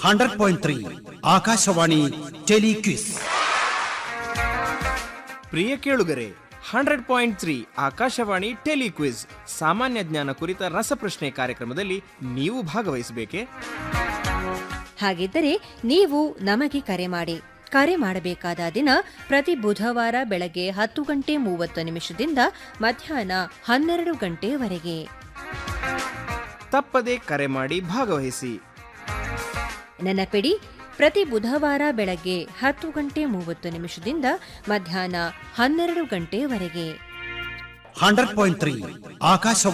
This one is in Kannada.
hundred point three Akashvani telequiz ಪ್ರಿಯ ಕೇಳುಗರೆ hundred point three Akashvani telequiz ಸಾಮಾನ್ಯ ಜ್ಞಾನ ಕುರಿತ ರಸಪ್ರಶ್ನೆ ಕಾರ್ಯಕ್ರಮದಲ್ಲಿ ನೀವು ಭಾಗವಹಿಸಬೇಕೆ ಹಾಗಿದ್ದರೆ ನೀವು ನಮಗೆ ಕರೆ ಮಾಡಿ ಕರೆ ಮಾಡಬೇಕಾದ ದಿನ ಪ್ರತಿ ಬುಧವಾರ ಬೆಳಗ್ಗೆ ಹತ್ತು ಗಂಟೆ ಮೂವತ್ತು ನಿಮಿಷದಿಂದ ಮಧ್ಯಾಹ್ನ ಹನ್ನೆರಡು ಗಂಟೆಯವರೆಗೆ ತಪ್ಪದೆ ಕರೆ ಮಾಡಿ ಭಾಗವಹಿಸಿ ನೆನಪಿಡಿ ಪ್ರತಿ ಬುಧವಾರ ಬೆಳಗ್ಗೆ ಹತ್ತು ಗಂಟೆ ಮೂವತ್ತು ನಿಮಿಷದಿಂದ ಮಧ್ಯಾಹ್ನ ಹನ್ನೆರಡು ಗಂಟೆಯವರೆಗೆ ಹಂಡ್ರೆಡ್ ಪಾಯಿಂಟ್ ತ್ರೀ ಆಕಾಶವಾಣಿ